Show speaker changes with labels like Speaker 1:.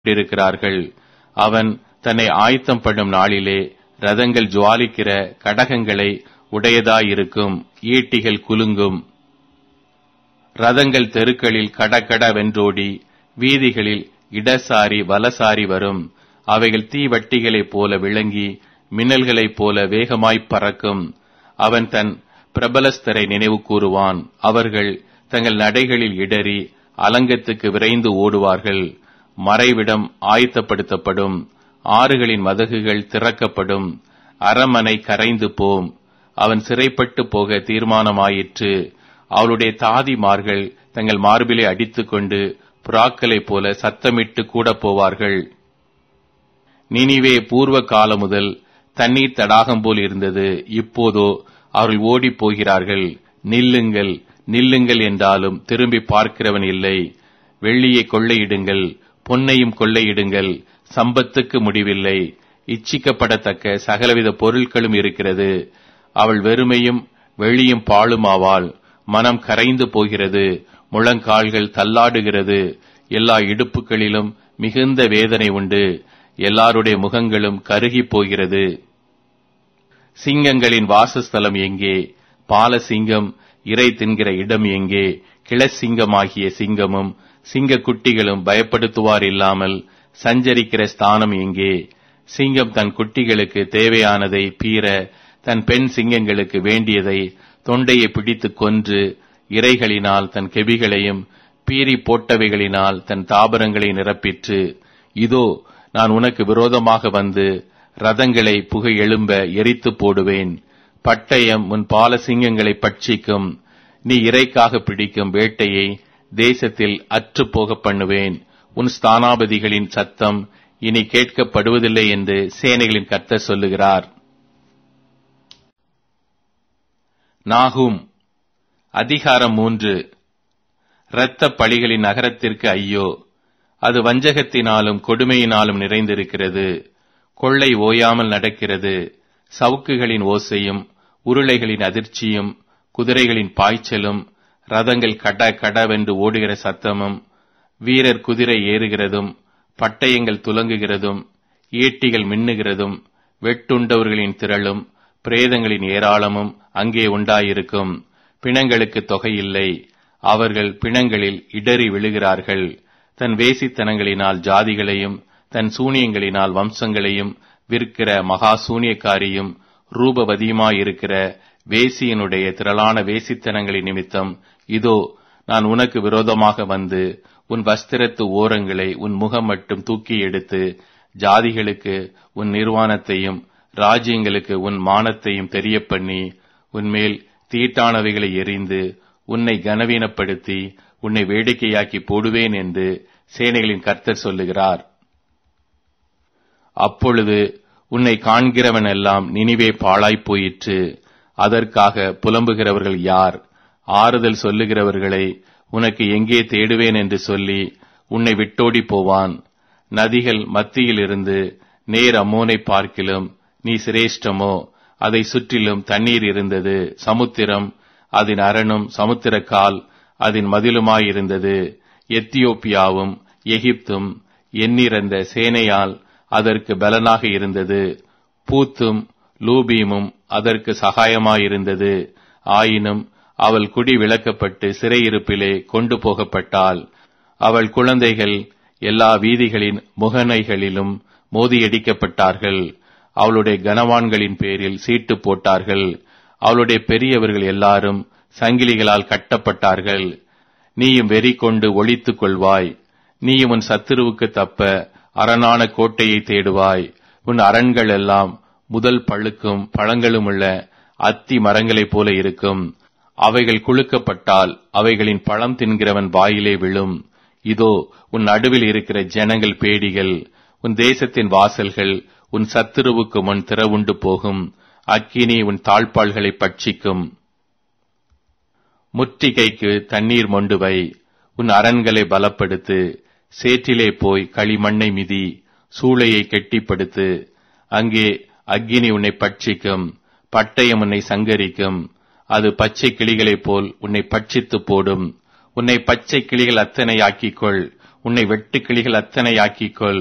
Speaker 1: கொண்டிருக்கிறார்கள் அவன் தன்னை ஆயத்தம் பண்ணும் நாளிலே ரதங்கள் ஜுவாலிக்கிற கடகங்களை உடையதாயிருக்கும் ஈட்டிகள் குலுங்கும் ரதங்கள் தெருக்களில் கடகட வென்றோடி வீதிகளில் இடசாரி வலசாரி வரும் அவைகள் தீவட்டிகளைப் போல விளங்கி மின்னல்களைப் போல வேகமாய்ப் பறக்கும் அவன் தன் பிரபலஸ்தரை நினைவு கூறுவான் அவர்கள் தங்கள் நடைகளில் இடறி அலங்கத்துக்கு விரைந்து ஓடுவார்கள் மறைவிடம் ஆயத்தப்படுத்தப்படும் ஆறுகளின் மதகுகள் திறக்கப்படும் அரமனை கரைந்து போம் அவன் சிறைப்பட்டு போக தீர்மானமாயிற்று அவளுடைய தாதிமார்கள் தங்கள் மார்பிலை அடித்துக்கொண்டு புறாக்களைப் போல சத்தமிட்டு கூட போவார்கள் நினிவே பூர்வ காலம் முதல் தண்ணீர் தடாகம் போல் இருந்தது இப்போதோ அவர்கள் ஓடிப் போகிறார்கள் நில்லுங்கள் நில்லுங்கள் என்றாலும் திரும்பி பார்க்கிறவன் இல்லை வெள்ளியை கொள்ளையிடுங்கள் பொன்னையும் கொள்ளையிடுங்கள் சம்பத்துக்கு முடிவில்லை இச்சிக்கப்படத்தக்க சகலவித பொருட்களும் இருக்கிறது அவள் வெறுமையும் வெளியும் பாழுமாவாள் மனம் கரைந்து போகிறது முழங்கால்கள் தள்ளாடுகிறது எல்லா இடுப்புகளிலும் மிகுந்த வேதனை உண்டு எல்லாருடைய முகங்களும் கருகிப் போகிறது சிங்கங்களின் வாசஸ்தலம் எங்கே பாலசிங்கம் இறை தின்கிற இடம் எங்கே கிளசிங்கமாகிய சிங்கமும் சிங்க குட்டிகளும் பயப்படுத்துவார் இல்லாமல் சஞ்சரிக்கிற ஸ்தானம் எங்கே சிங்கம் தன் குட்டிகளுக்கு தேவையானதை பீற தன் பெண் சிங்கங்களுக்கு வேண்டியதை தொண்டையை பிடித்துக் கொன்று இறைகளினால் தன் கெபிகளையும் பீறி போட்டவைகளினால் தன் தாபரங்களை நிரப்பிற்று இதோ நான் உனக்கு விரோதமாக வந்து ரதங்களை புகை எழும்ப எரித்து போடுவேன் பட்டயம் உன் பால சிங்கங்களை பட்சிக்கும் நீ இறைக்காக பிடிக்கும் வேட்டையை தேசத்தில் அற்று போக பண்ணுவேன் உன் ஸ்தானாபதிகளின் சத்தம் இனி கேட்கப்படுவதில்லை என்று சேனைகளின் கர்த்தர் சொல்லுகிறார் நாகும் அதிகாரம் மூன்று இரத்த பழிகளின் நகரத்திற்கு ஐயோ அது வஞ்சகத்தினாலும் கொடுமையினாலும் நிறைந்திருக்கிறது கொள்ளை ஓயாமல் நடக்கிறது சவுக்குகளின் ஓசையும் உருளைகளின் அதிர்ச்சியும் குதிரைகளின் பாய்ச்சலும் ரதங்கள் கட கடவென்று ஓடுகிற சத்தமும் வீரர் குதிரை ஏறுகிறதும் பட்டயங்கள் துலங்குகிறதும் ஈட்டிகள் மின்னுகிறதும் வெட்டுண்டவர்களின் திரளும் பிரேதங்களின் ஏராளமும் அங்கே உண்டாயிருக்கும் பிணங்களுக்கு தொகையில்லை அவர்கள் பிணங்களில் இடறி விழுகிறார்கள் தன் வேசித்தனங்களினால் ஜாதிகளையும் தன் சூனியங்களினால் வம்சங்களையும் விற்கிற மகா சூனியக்காரியும் ரூபவதியுமாயிருக்கிற வேசியனுடைய திரளான வேசித்தனங்களின் நிமித்தம் இதோ நான் உனக்கு விரோதமாக வந்து உன் வஸ்திரத்து ஓரங்களை உன் முகம் மட்டும் தூக்கி எடுத்து ஜாதிகளுக்கு உன் நிர்வாணத்தையும் ராஜ்யங்களுக்கு உன் மானத்தையும் தெரியப்பண்ணி உன்மேல் தீட்டானவைகளை எரிந்து உன்னை கனவீனப்படுத்தி உன்னை வேடிக்கையாக்கி போடுவேன் என்று சேனைகளின் கர்த்தர் சொல்லுகிறார் அப்பொழுது உன்னை காண்கிறவன் எல்லாம் நினிவே பாழாய்ப் போயிற்று அதற்காக புலம்புகிறவர்கள் யார் ஆறுதல் சொல்லுகிறவர்களை உனக்கு எங்கே தேடுவேன் என்று சொல்லி உன்னை விட்டோடி போவான் நதிகள் மத்தியில் இருந்து நேர் அம்மோனை பார்க்கிலும் நீ சிரேஷ்டமோ அதை சுற்றிலும் தண்ணீர் இருந்தது சமுத்திரம் அதன் அரணும் சமுத்திரக்கால் அதன் மதிலுமாயிருந்தது எத்தியோப்பியாவும் எகிப்தும் எண்ணிறந்த சேனையால் அதற்கு பலனாக இருந்தது பூத்தும் லூபீமும் அதற்கு சகாயமாயிருந்தது ஆயினும் அவள் குடி விளக்கப்பட்டு சிறையிருப்பிலே கொண்டு போகப்பட்டாள் அவள் குழந்தைகள் எல்லா வீதிகளின் முகனைகளிலும் மோதியடிக்கப்பட்டார்கள் அவளுடைய கனவான்களின் பேரில் சீட்டு போட்டார்கள் அவளுடைய பெரியவர்கள் எல்லாரும் சங்கிலிகளால் கட்டப்பட்டார்கள் நீயும் வெறி கொண்டு ஒழித்துக் கொள்வாய் நீயும் உன் சத்துருவுக்கு தப்ப அரணான கோட்டையை தேடுவாய் உன் அரண்கள் எல்லாம் முதல் பழுக்கும் பழங்களும் உள்ள அத்தி மரங்களைப் போல இருக்கும் அவைகள் குலுக்கப்பட்டால் அவைகளின் பழம் தின்கிறவன் வாயிலே விழும் இதோ உன் நடுவில் இருக்கிற ஜனங்கள் பேடிகள் உன் தேசத்தின் வாசல்கள் உன் சத்துருவுக்கு முன் திறவுண்டு போகும் அக்கினி உன் தாழ்பாள்களை பட்சிக்கும் முற்றிகைக்கு தண்ணீர் மொண்டு வை உன் அரண்களை பலப்படுத்து சேற்றிலே போய் களிமண்ணை மிதி சூளையை கெட்டிப்படுத்து அங்கே அக்கினி உன்னை பட்சிக்கும் பட்டயம் உன்னை சங்கரிக்கும் அது பச்சை கிளிகளைப் போல் உன்னை பட்சித்து போடும் உன்னை பச்சை கிளிகள் அத்தனை ஆக்கிக்கொள் உன்னை வெட்டுக்கிளிகள் அத்தனை ஆக்கிக்கொள்